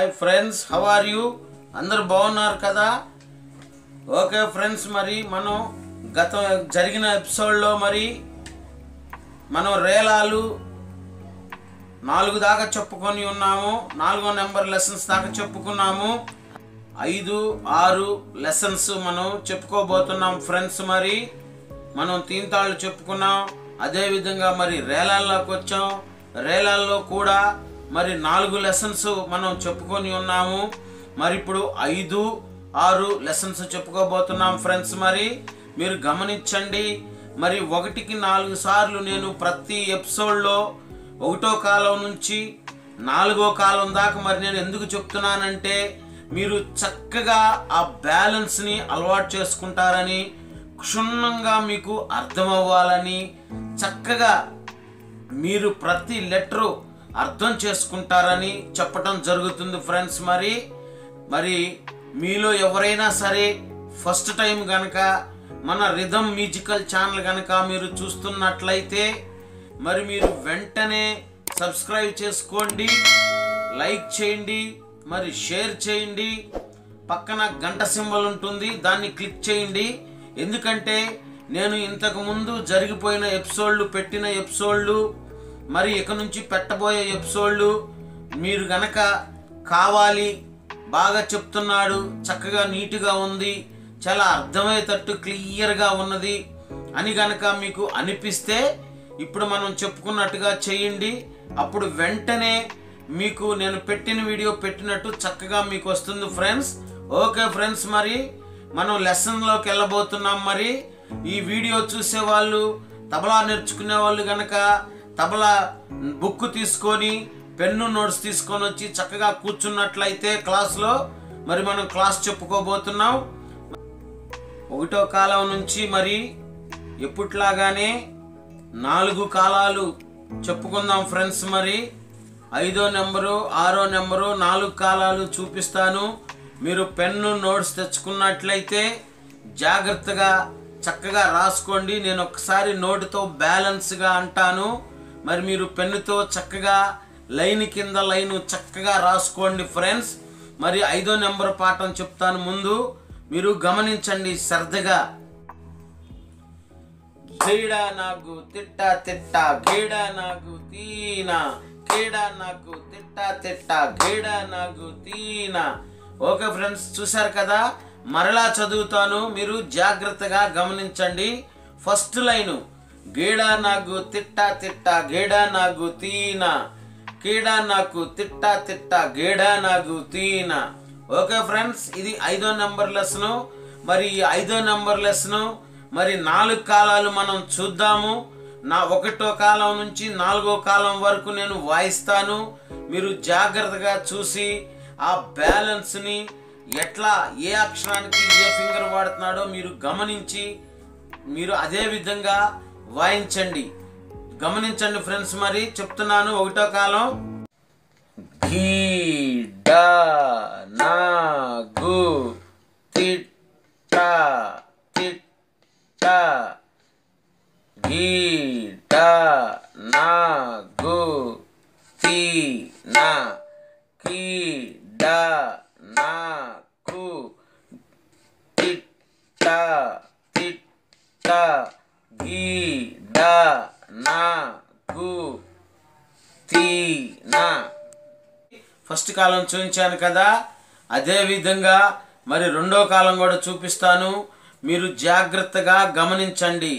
hi friends how are you అందరు బాగున్నారు కదా ఓకే ఫ్రెండ్స్ మరి మనం గత జరిగిన ఎపిసోడ్లో మరి మనం రేలాలు నాలుగు దాకా చెప్పుకొని ఉన్నాము నాలుగో నెంబర్ లెసన్స్ దాకా చెప్పుకున్నాము ఐదు ఆరు లెసన్స్ మనం చెప్పుకోబోతున్నాం ఫ్రెండ్స్ మరి మనం తీంతాళ్ళు చెప్పుకున్నాం అదేవిధంగా మరి రేలాల్లోకి వచ్చాం రేలాల్లో కూడా మరి నాలుగు లెసన్స్ మనం చెప్పుకొని ఉన్నాము మరి ఇప్పుడు ఐదు ఆరు లెసన్స్ చెప్పుకోబోతున్నాం ఫ్రెండ్స్ మరి మీరు గమనించండి మరి ఒకటికి నాలుగు సార్లు నేను ప్రతి ఎపిసోడ్లో ఒకటో కాలం నుంచి నాలుగో కాలం దాకా మరి నేను ఎందుకు చెప్తున్నానంటే మీరు చక్కగా ఆ బ్యాలెన్స్ని అలవాటు చేసుకుంటారని క్షుణ్ణంగా మీకు అర్థమవ్వాలని చక్కగా మీరు ప్రతి లెటరు అర్థం చేసుకుంటారని చెప్పటం జరుగుతుంది ఫ్రెండ్స్ మరి మరి మీలో ఎవరైనా సరే ఫస్ట్ టైం గనక మన రిధమ్ మ్యూజికల్ ఛానల్ గనక మీరు చూస్తున్నట్లయితే మరి మీరు వెంటనే సబ్స్క్రైబ్ చేసుకోండి లైక్ చేయండి మరి షేర్ చేయండి పక్కన గంట సింబల్ ఉంటుంది దాన్ని క్లిక్ చేయండి ఎందుకంటే నేను ఇంతకు ముందు జరిగిపోయిన ఎపిసోడ్లు పెట్టిన ఎపిసోడ్లు మరి ఇక నుంచి పెట్టబోయే ఎపిసోడ్లు మీరు గనక కావాలి బాగా చెప్తున్నాడు చక్కగా నీట్గా ఉంది చాలా అర్థమయ్యేటట్టు క్లియర్గా ఉన్నది అని గనక మీకు అనిపిస్తే ఇప్పుడు మనం చెప్పుకున్నట్టుగా చేయండి అప్పుడు వెంటనే మీకు నేను పెట్టిన వీడియో పెట్టినట్టు చక్కగా మీకు వస్తుంది ఫ్రెండ్స్ ఓకే ఫ్రెండ్స్ మరి మనం లెసన్లోకి వెళ్ళబోతున్నాం మరి ఈ వీడియో చూసే వాళ్ళు తబలా నేర్చుకునే వాళ్ళు గనక తబలా బుక్ తీసుకొని పెన్ను నోట్స్ తీసుకొని వచ్చి చక్కగా కూర్చున్నట్లయితే క్లాస్లో మరి మనం క్లాస్ చెప్పుకోబోతున్నాం ఒకటో కాలం నుంచి మరి ఎప్పట్లాగానే నాలుగు కాలాలు చెప్పుకుందాం ఫ్రెండ్స్ మరి ఐదో నెంబరు ఆరో నెంబరు నాలుగు కాలాలు చూపిస్తాను మీరు పెన్ను నోట్స్ తెచ్చుకున్నట్లయితే జాగ్రత్తగా చక్కగా రాసుకోండి నేను ఒకసారి నోటితో బ్యాలెన్స్గా అంటాను మరి మీరు పెన్నుతో చక్కగా లైన్ కింద లైన్ చక్కగా రాసుకోండి ఫ్రెండ్స్ మరి ఐదో నెంబర్ పాఠం చెప్తాను ముందు మీరు గమనించండి శ్రద్ధగా గీడ నాకు తిట్ట తిట్ట గీడ నాకు తీన గీడ నాకు తిట్ట తిట్ట గీడ నాకు తీన ఓకే ఫ్రెండ్స్ చూశారు కదా మరలా చదువుతాను మీరు జాగ్రత్తగా గమనించండి ఫస్ట్ లైను గీడ నాకు తిట్ట తిట్ట గీడ నాకు తీన కీడ నాకు తిట్ట తిట్ట గీడ నాకు తీన ఓకే ఫ్రెండ్స్ ఇది ఐదో నెంబర్ లెసను మరి ఈ ఐదో నెంబర్ లెసను మరి నాలుగు కాలాలు మనం చూద్దాము నా ఒకటో కాలం నుంచి నాలుగో కాలం వరకు నేను వాయిస్తాను మీరు జాగ్రత్తగా చూసి ఆ బ్యాలెన్స్ని ఎట్లా ఏ అక్షరానికి ఏ ఫింగర్ వాడుతున్నాడో మీరు గమనించి మీరు అదే విధంగా వాయించండి గమనించండి ఫ్రెండ్స్ మరి చెప్తున్నాను ఒకటో కాలం గీడ నాగు తిట్ట తిట్ట గీడ నాగు తీన కీడ నాకు తిట్ట తిట్ట గీడ నాకు తీన ఫస్ట్ కాలం చూపించాను కదా అదే విధంగా మరి రెండో కాలం కూడా చూపిస్తాను మీరు జాగ్రత్తగా గమనించండి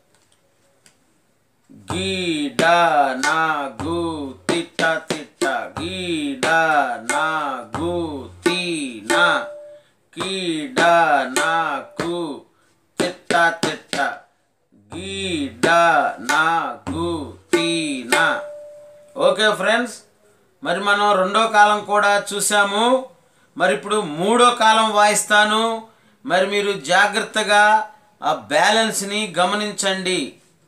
గీడ నాగు తిట్ట తిట్ట గీడ నాగు తీన కీడ నాకు తిట్ట తిట్ట గీడ నాగు తీన ఓకే ఫ్రెండ్స్ మరి మనం రెండో కాలం కూడా చూసాము మరి ఇప్పుడు మూడో కాలం వాయిస్తాను మరి మీరు జాగ్రత్తగా ఆ బ్యాలెన్స్ని గమనించండి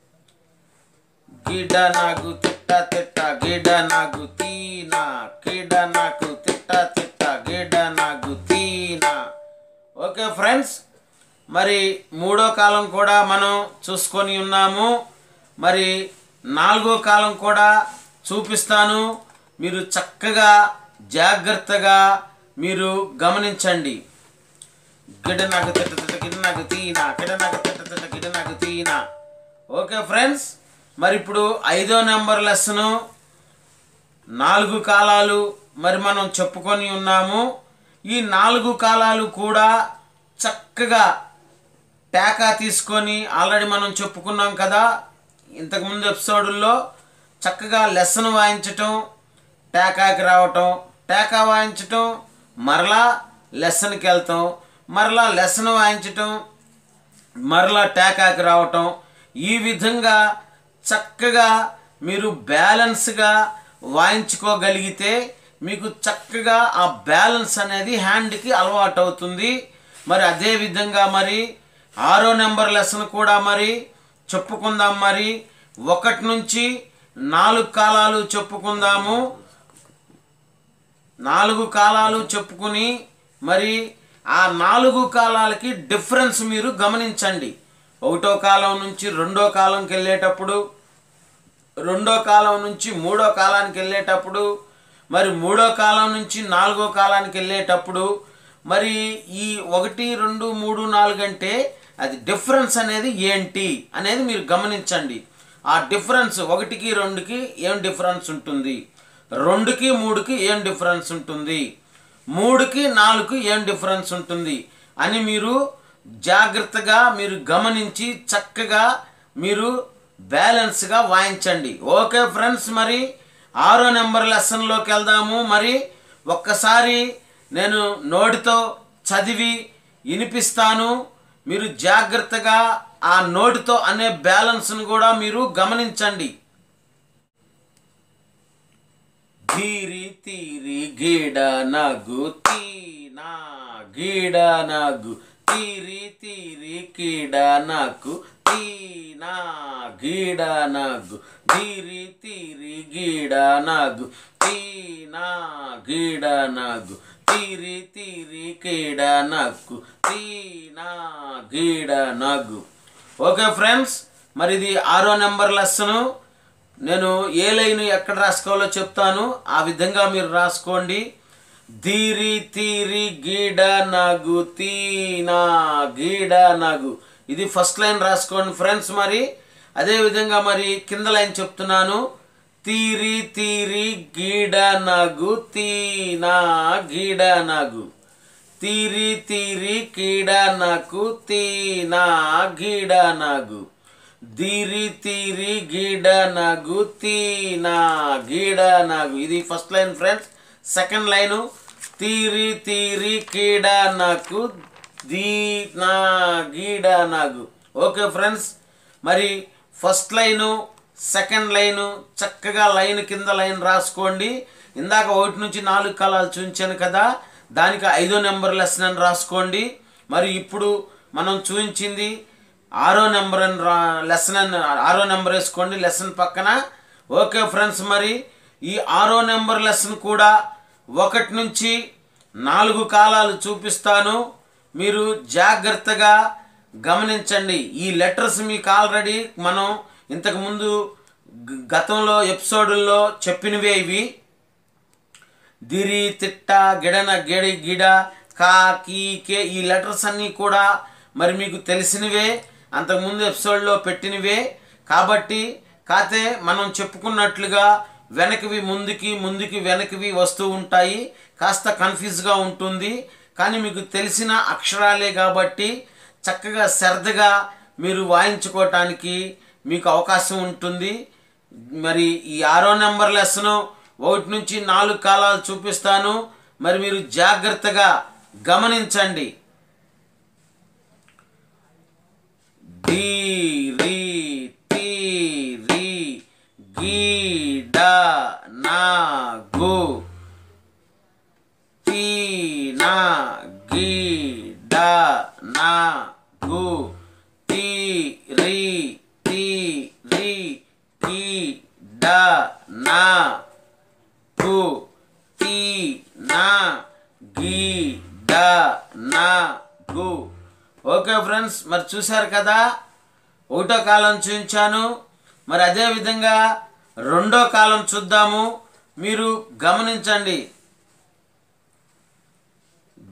గిడ నాకు తిట్ట తిట్ట గిడ నాకు తీన గిడ నాకు తిట్ట తిట్ట గిడ నాకు తీన ఓకే ఫ్రెండ్స్ మరి మూడో కాలం కూడా మనం చూసుకొని ఉన్నాము మరి నాలుగో కాలం కూడా చూపిస్తాను మీరు చక్కగా జాగ్రత్తగా మీరు గమనించండి గిడ నాకు తిట్ట తిట్ట గిడ నాకు తీనా గిడ నాకు తిట్ట తిట్ట గిడ నాకు తీనా ఓకే ఫ్రెండ్స్ మరి ఇప్పుడు ఐదో నెంబర్ లెసను నాలుగు కాలాలు మరి మనం చెప్పుకొని ఉన్నాము ఈ నాలుగు కాలాలు కూడా చక్కగా పేకా తీసుకొని ఆల్రెడీ మనం చెప్పుకున్నాం కదా ఇంతకుముందు ఎపిసోడుల్లో చక్కగా లెసన్ వాయించటం టేకాకి రావటం టేకా వాయించటం మరలా లెసన్కి వెళ్తాం మరలా లెసన్ వాయించటం మరలా టేకాకి రావటం ఈ విధంగా చక్కగా మీరు బ్యాలెన్స్గా వాయించుకోగలిగితే మీకు చక్కగా ఆ బ్యాలెన్స్ అనేది హ్యాండ్కి అలవాటు అవుతుంది మరి అదే విధంగా మరి ఆరో నెంబర్ లెసన్ కూడా మరి చెప్పుకుందాం మరి ఒకటి నుంచి నాలుగు కాలాలు చెప్పుకుందాము నాలుగు కాలాలు చెప్పుకుని మరి ఆ నాలుగు కాలాలకి డిఫరెన్స్ మీరు గమనించండి ఒకటో కాలం నుంచి రెండో కాలంకి వెళ్ళేటప్పుడు రెండో కాలం నుంచి మూడో కాలానికి వెళ్ళేటప్పుడు మరి మూడో కాలం నుంచి నాలుగో కాలానికి వెళ్ళేటప్పుడు మరి ఈ ఒకటి రెండు మూడు నాలుగు అంటే అది డిఫరెన్స్ అనేది ఏంటి అనేది మీరు గమనించండి ఆ డిఫరెన్స్ ఒకటికి రెండుకి ఏం డిఫరెన్స్ ఉంటుంది రెండుకి మూడుకి ఏం డిఫరెన్స్ ఉంటుంది మూడుకి నాలుగుకి ఏం డిఫరెన్స్ ఉంటుంది అని మీరు జాగ్రత్తగా మీరు గమనించి చక్కగా మీరు బ్యాలెన్స్గా వాయించండి ఓకే ఫ్రెండ్స్ మరి ఆరో నెంబర్ లెసన్లోకి వెళ్దాము మరి ఒక్కసారి నేను నోటితో చదివి వినిపిస్తాను మీరు జాగ్రత్తగా ఆ నోటితో అనే బ్యాలెన్స్ను కూడా మీరు గమనించండి ధీరి తీరి గీడ నగు తీనా గీడ నగు తీరి తీరి కీడ నాకు తీనా గీడ నగు ధీరి తీరి గీడ నగు తీనా గీడ నగు తీరి తీరి కీడ నక్కు తీనా గీడ నగు ఓకే ఫ్రెండ్స్ మరి ఇది ఆరో నెంబర్ లెసను నేను ఏ లైన్ ఎక్కడ రాసుకోవాలో చెప్తాను ఆ విధంగా మీరు రాసుకోండి ధీరి తీరి గీడ నాగు తీనా గీడ నాగు ఇది ఫస్ట్ లైన్ రాసుకోండి ఫ్రెండ్స్ మరి అదే విధంగా మరి కింద లైన్ చెప్తున్నాను తీరి తీరి గీడ నాగు తీనా గీడ నాగు తీరి తీరి కీడ నాకు తీనా గీడ నాగు దిరి తీరి గీడ నాగు తీనా గీడ నాగు ఇది first line friends second line తీరి తీరి కీడ నాకు దీనా గీడ నాగు ఓకే ఫ్రెండ్స్ మరి ఫస్ట్ లైను సెకండ్ లైను చక్కగా లైన్ కింద లైన్ రాసుకోండి ఇందాక ఒకటి నుంచి నాలుగు కాలాలు చూపించాను కదా దానికి ఐదో నెంబర్ లెసన్ అని రాసుకోండి మరి ఇప్పుడు మనం చూపించింది ఆరో నెంబర్ అని రా లెసన్ అని ఆరో నెంబర్ వేసుకోండి లెసన్ పక్కన ఓకే ఫ్రెండ్స్ మరి ఈ ఆరో నెంబర్ లెసన్ కూడా ఒకటి నుంచి నాలుగు కాలాలు చూపిస్తాను మీరు జాగ్రత్తగా గమనించండి ఈ లెటర్స్ మీకు ఆల్రెడీ మనం ఇంతకుముందు గ- గతంలో ఎపిసోడుల్లో చెప్పినవే ఇవి దిరి తిట్ట గిడన గిడి గిడ కా కీ కే ఈ లెటర్స్ అన్నీ కూడా మరి మీకు తెలిసినవే అంతకుముందు ఎపిసోడ్లో పెట్టినవే కాబట్టి కాతే మనం చెప్పుకున్నట్లుగా వెనకవి ముందుకి ముందుకి వెనకవి వస్తూ ఉంటాయి కాస్త కన్ఫ్యూజ్గా ఉంటుంది కానీ మీకు తెలిసిన అక్షరాలే కాబట్టి చక్కగా శ్రద్ధగా మీరు వాయించుకోవటానికి మీకు అవకాశం ఉంటుంది మరి ఈ ఆరో నెంబర్ లెసను ఒకటి నుంచి నాలుగు కాలాలు చూపిస్తాను మరి మీరు జాగ్రత్తగా గమనించండి డి రి టి రి గి డ నా గు తి నా గి డ నా గు తి రి టి రి గి డ నా గు తి నా గి డ నా గు ఓకే ఫ్రెండ్స్ మరి చూశారు కదా ఒకటో కాలం చూపించాను మరి అదే విధంగా రెండో కాలం చూద్దాము మీరు గమనించండి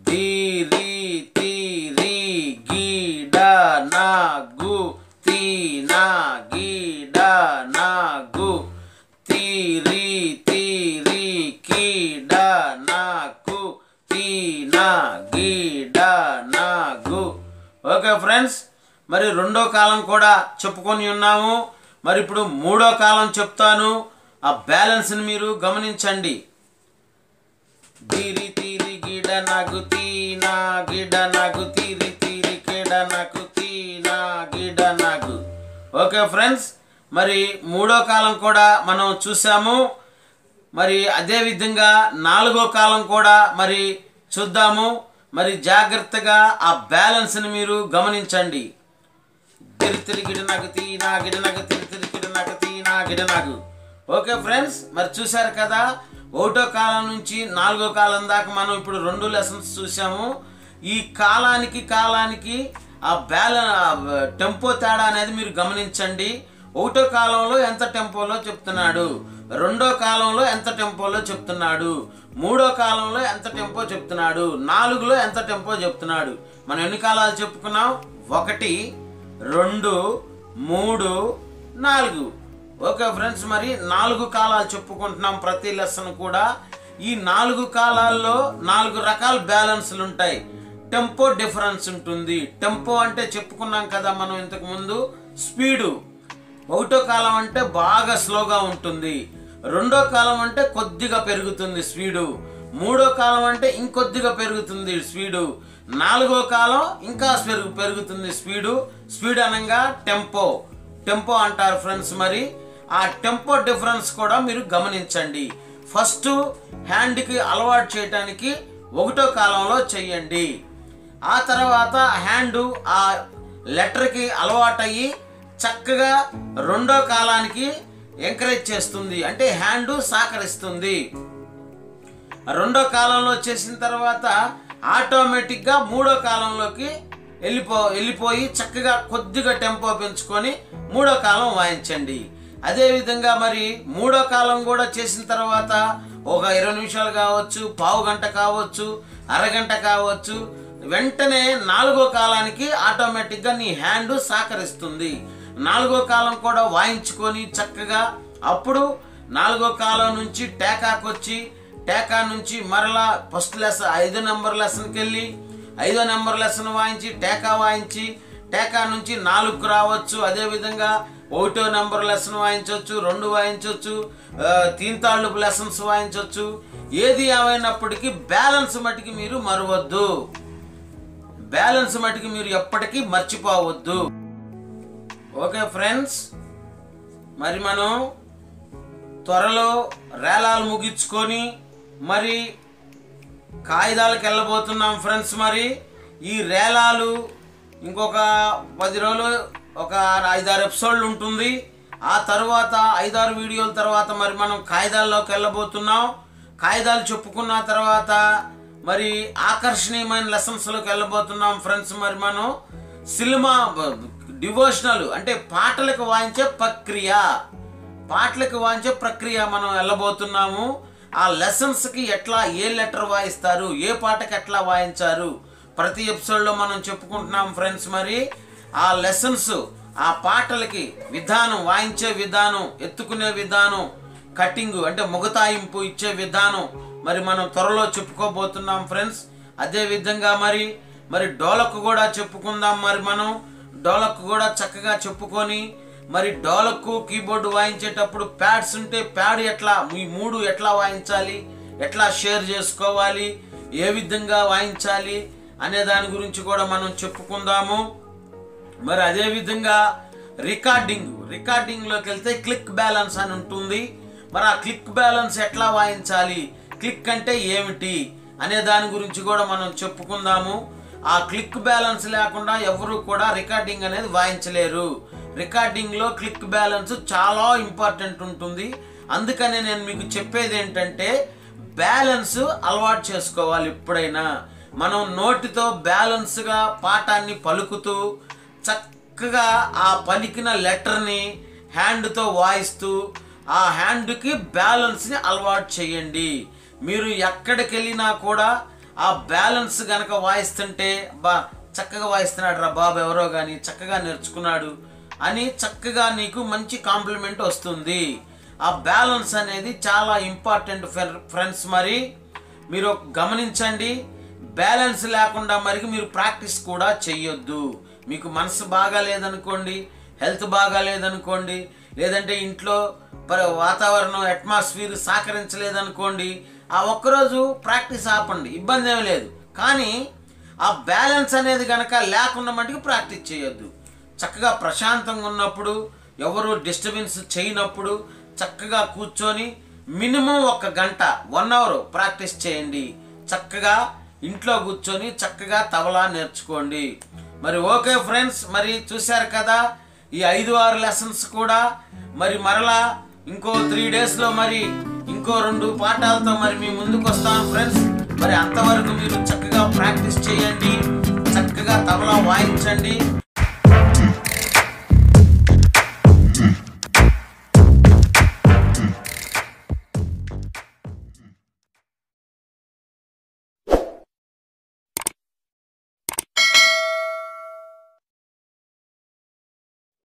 ది రి తి రి గి డ నా గు తి నా గి డ నా గు తి రి తి రి కి డ నా కు తి నా గి డ నా గు ఓకే ఫ్రెండ్స్ మరి రెండో కాలం కూడా చెప్పుకొని ఉన్నాము మరి ఇప్పుడు మూడో కాలం చెప్తాను ఆ బ్యాలెన్స్ని మీరు గమనించండి దిరి తిరి గిడ నగు తీనా గిడ నగు తిరి తిరి గిడ నగు తీనా గిడ నగు ఓకే ఫ్రెండ్స్ మరి మూడో కాలం కూడా మనం చూసాము మరి అదే విధంగా నాలుగో కాలం కూడా మరి చూద్దాము మరి జాగ్రత్తగా ఆ బ్యాలెన్స్ని మీరు గమనించండి తిరి తిరి గిడ నాకు తీనా గిడ నాకు తిరి తిరి గిడ నాకు తీనా గిడ నాకు ఓకే ఫ్రెండ్స్ మరి చూశారు కదా ఒకటో కాలం నుంచి నాలుగో కాలం దాకా మనం ఇప్పుడు రెండు లెసన్స్ చూసాము ఈ కాలానికి కాలానికి ఆ బ్యాలెన్ టెంపో తేడా అనేది మీరు గమనించండి ఒకటో కాలంలో ఎంత టెంపోలో చెప్తున్నాడు రెండో కాలంలో ఎంత టెంపోలో చెప్తున్నాడు మూడో కాలంలో ఎంత టెంపో చెప్తున్నాడు నాలుగులో ఎంత టెంపో చెప్తున్నాడు మనం ఎన్ని కాలాలు చెప్పుకున్నాం ఒకటి రెండు మూడు నాలుగు ఓకే ఫ్రెండ్స్ మరి నాలుగు కాలాలు చెప్పుకుంటున్నాం ప్రతి లెసన్ కూడా ఈ నాలుగు కాలాల్లో నాలుగు రకాల బ్యాలెన్స్లు ఉంటాయి టెంపో డిఫరెన్స్ ఉంటుంది టెంపో అంటే చెప్పుకున్నాం కదా మనం ఇంతకు ముందు స్పీడు ఒకటో కాలం అంటే బాగా స్లోగా ఉంటుంది రెండో కాలం అంటే కొద్దిగా పెరుగుతుంది స్పీడు మూడో కాలం అంటే ఇంకొద్దిగా పెరుగుతుంది స్పీడు నాలుగో కాలం ఇంకా పెరుగు పెరుగుతుంది స్పీడు స్పీడ్ అనగా టెంపో టెంపో అంటారు ఫ్రెండ్స్ మరి ఆ టెంపో డిఫరెన్స్ కూడా మీరు గమనించండి ఫస్ట్ హ్యాండ్కి అలవాటు చేయటానికి ఒకటో కాలంలో చెయ్యండి ఆ తర్వాత హ్యాండ్ ఆ లెటర్కి అలవాటయ్యి చక్కగా రెండో కాలానికి ఎంకరేజ్ చేస్తుంది అంటే హ్యాండ్ సహకరిస్తుంది రెండో కాలంలో చేసిన తర్వాత ఆటోమేటిక్గా మూడో కాలంలోకి వెళ్ళిపో వెళ్ళిపోయి చక్కగా కొద్దిగా టెంపో పెంచుకొని మూడో కాలం వాయించండి అదేవిధంగా మరి మూడో కాలం కూడా చేసిన తర్వాత ఒక ఇరవై నిమిషాలు కావచ్చు పావు గంట కావచ్చు అరగంట కావచ్చు వెంటనే నాలుగో కాలానికి ఆటోమేటిక్గా నీ హ్యాండ్ సహకరిస్తుంది నాలుగో కాలం కూడా వాయించుకొని చక్కగా అప్పుడు నాలుగో కాలం నుంచి టేకాకు వచ్చి టేకా నుంచి మరలా ఫస్ట్ లెసన్ ఐదో నెంబర్ లెసన్కి వెళ్ళి ఐదో నెంబర్ లెసన్ వాయించి టేకా వాయించి టేకా నుంచి నాలుగుకు రావచ్చు అదేవిధంగా ఒకటో నెంబర్ లెసన్ వాయించవచ్చు రెండు వాయించవచ్చు తీన్తాళ్ళు లెసన్స్ వాయించవచ్చు ఏది ఏమైనప్పటికీ బ్యాలెన్స్ మటుకి మీరు మరవద్దు బ్యాలెన్స్ మటుకి మీరు ఎప్పటికీ మర్చిపోవద్దు ఓకే ఫ్రెండ్స్ మరి మనం త్వరలో రేలాలు ముగించుకొని మరి కాగితాలకు వెళ్ళబోతున్నాం ఫ్రెండ్స్ మరి ఈ రేలాలు ఇంకొక పది రోజులు ఒక ఐదారు ఎపిసోడ్లు ఉంటుంది ఆ తర్వాత ఐదారు వీడియోల తర్వాత మరి మనం కాగితాల్లోకి వెళ్ళబోతున్నాం కాగితాలు చెప్పుకున్న తర్వాత మరి ఆకర్షణీయమైన లెసన్స్లోకి వెళ్ళబోతున్నాం ఫ్రెండ్స్ మరి మనం సినిమా డివోషనల్ అంటే పాటలకు వాయించే ప్రక్రియ పాటలకు వాయించే ప్రక్రియ మనం వెళ్ళబోతున్నాము ఆ లెసన్స్కి ఎట్లా ఏ లెటర్ వాయిస్తారు ఏ పాటకి ఎట్లా వాయించారు ప్రతి ఎపిసోడ్లో మనం చెప్పుకుంటున్నాం ఫ్రెండ్స్ మరి ఆ లెసన్స్ ఆ పాటలకి విధానం వాయించే విధానం ఎత్తుకునే విధానం కటింగ్ అంటే ముగతాయింపు ఇచ్చే విధానం మరి మనం త్వరలో చెప్పుకోబోతున్నాం ఫ్రెండ్స్ అదే విధంగా మరి మరి డోలకు కూడా చెప్పుకుందాం మరి మనం డోలకు కూడా చక్కగా చెప్పుకొని మరి డోలకు కీబోర్డు వాయించేటప్పుడు ప్యాడ్స్ ఉంటే ప్యాడ్ ఎట్లా ఈ మూడు ఎట్లా వాయించాలి ఎట్లా షేర్ చేసుకోవాలి ఏ విధంగా వాయించాలి అనే దాని గురించి కూడా మనం చెప్పుకుందాము మరి అదే విధంగా రికార్డింగ్ రికార్డింగ్లోకి వెళ్తే క్లిక్ బ్యాలెన్స్ అని ఉంటుంది మరి ఆ క్లిక్ బ్యాలెన్స్ ఎట్లా వాయించాలి క్లిక్ అంటే ఏమిటి అనే దాని గురించి కూడా మనం చెప్పుకుందాము ఆ క్లిక్ బ్యాలెన్స్ లేకుండా ఎవరు కూడా రికార్డింగ్ అనేది వాయించలేరు రికార్డింగ్లో క్లిక్ బ్యాలెన్స్ చాలా ఇంపార్టెంట్ ఉంటుంది అందుకనే నేను మీకు చెప్పేది ఏంటంటే బ్యాలెన్స్ అలవాటు చేసుకోవాలి ఎప్పుడైనా మనం నోటితో బ్యాలెన్స్గా పాఠాన్ని పలుకుతూ చక్కగా ఆ పలికిన లెటర్ని హ్యాండ్తో వాయిస్తూ ఆ హ్యాండ్కి బ్యాలెన్స్ని అలవాటు చేయండి మీరు ఎక్కడికి వెళ్ళినా కూడా ఆ బ్యాలెన్స్ గనక వాయిస్తుంటే బా చక్కగా వాయిస్తున్నాడు రా బాబు ఎవరో కానీ చక్కగా నేర్చుకున్నాడు అని చక్కగా నీకు మంచి కాంప్లిమెంట్ వస్తుంది ఆ బ్యాలెన్స్ అనేది చాలా ఇంపార్టెంట్ ఫ్రెండ్స్ మరి మీరు గమనించండి బ్యాలెన్స్ లేకుండా మరి మీరు ప్రాక్టీస్ కూడా చెయ్యొద్దు మీకు మనసు బాగా లేదనుకోండి హెల్త్ బాగా లేదనుకోండి లేదంటే ఇంట్లో పరి వాతావరణం అట్మాస్ఫియర్ సహకరించలేదనుకోండి ఆ ఒక్కరోజు ప్రాక్టీస్ ఆపండి ఇబ్బంది ఏమీ లేదు కానీ ఆ బ్యాలెన్స్ అనేది కనుక లేకుండా మటుకు ప్రాక్టీస్ చేయొద్దు చక్కగా ప్రశాంతంగా ఉన్నప్పుడు ఎవరు డిస్టర్బెన్స్ చేయనప్పుడు చక్కగా కూర్చొని మినిమం ఒక గంట వన్ అవర్ ప్రాక్టీస్ చేయండి చక్కగా ఇంట్లో కూర్చొని చక్కగా తబలా నేర్చుకోండి మరి ఓకే ఫ్రెండ్స్ మరి చూశారు కదా ఈ ఐదు ఆరు లెసన్స్ కూడా మరి మరలా ఇంకో త్రీ డేస్లో మరి ఇంకో రెండు పాఠాలతో మరి మీ ముందుకు వస్తాను ఫ్రెండ్స్ మరి అంతవరకు మీరు చక్కగా ప్రాక్టీస్ చేయండి చక్కగా తబలా వాయించండి